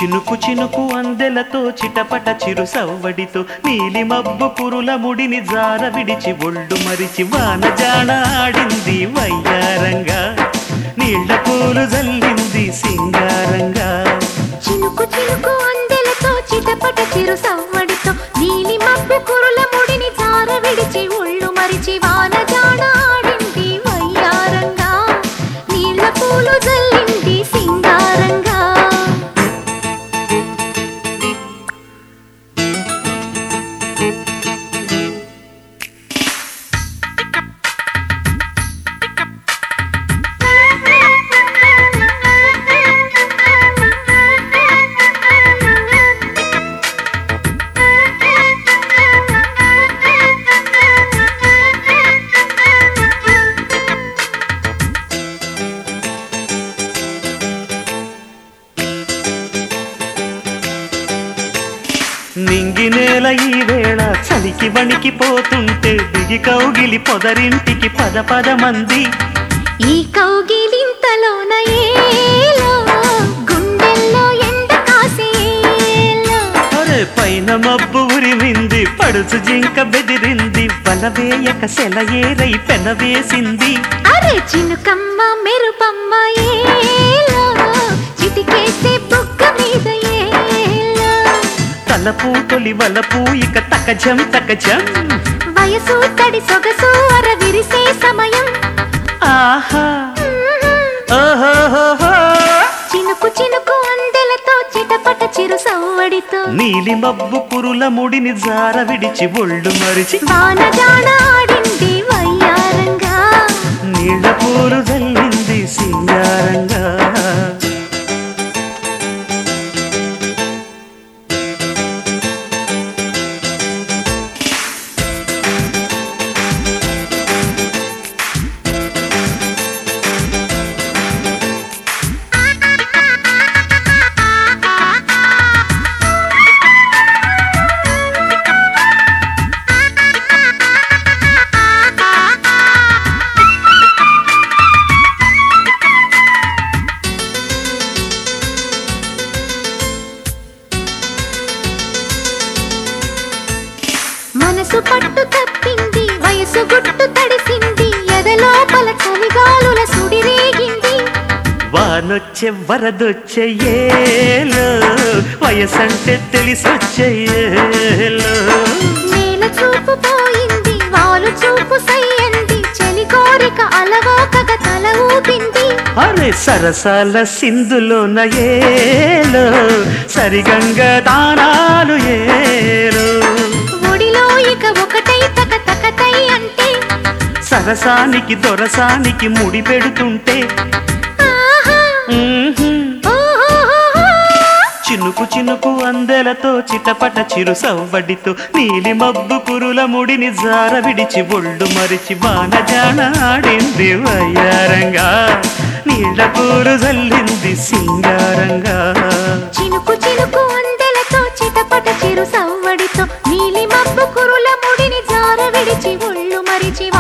చినుకు చినుకు అందెలతో చిటపట చిరు సవ్వడితో నీలి మబ్బు కురుల ముడిని జార విడిచి ఒళ్ళు మరిచి వాన జాణ ఆడింది వయ్యారంగా నీళ్ల పూలు జల్లింది సింగారంగా చినుకు చినుకు అందెలతో చిటపట చిరు సవ్వడితో నీలి మబ్బు కురుల ముడిని జార విడిచి ఒళ్ళు మరిచి వాన జాణ ఆడింది వయ్యారంగా నీళ్ళ పూలు జల్లింది సింగారంగా నింగి నేల ఈ వేళ చలికి వణికిపోతుంటే దిగి కౌగిలి పొదరింటికి పద పద మంది ఈ కౌగిలింతలోన ఏలో గుండెల్లో ఎండ కాసేలో అరే పైన మబ్బు ఉరిమింది పడుచు జింక బెదిరింది బలవేయక సెలయేరై పెనవేసింది అరే చినుకమ్మ మెరుపమ్మ ఏలో చిటికేసే బుగ్గ మీద ఏలో తలపు తొలి వలపు ఇక తకజం తకజం వయసు తడి సొగసు అర విరిసే సమయం ఆహా ఓహోహోహో. చినుకు చినుకు అందెలతో చిటపట చిరు సవ్వడితో నీలి మబ్బు కురుల ముడిని జార విడిచి ఒళ్ళు మరిచి వాన జాణ ఆడింది వయ్యారంగా నీళ్ల పూలు జల్లింది సింగారంగా మనసు పట్టు తప్పింది వయసు గుట్టు తడిసింది ఎదలోపల చలిగాలుల సుడిరేగింది వానొచ్చే వరదొచ్చే ఏలో వయసంటే తెలిసొచ్చే ఏలో నేల చూపు పోయింది వాలు చూపు సయ్యంది చలి కోరిక అలవోకగా తల ఊపింది అరే సరసాల సింధులోన ఏలో సరిగంగ దానాలు ఏలో ఒడిలో ఇక ఒకటై తక తకతై అంటే సరసానికి దొరసానికి ముడి పెడుతుంటే ఆహా, మ్మ్హ్మ్. ఓహోహోహో. చినుకు చినుకు అందెలతో చిటపట చిరు సవ్వడితో నీలి మబ్బు కురుల ముడిని జార విడిచి ఒళ్ళు మరిచి వాన జాణ ఆడింది వయ్యారంగా నీళ్ళ కూరు జల్లింది సింగారంగా చినుకు చినుకు అందెలతో చిటపట చిరు సవ్వడితో నీలి మబ్బు కురుల ముడిని జార విడిచి ఒళ్ళు మరిచి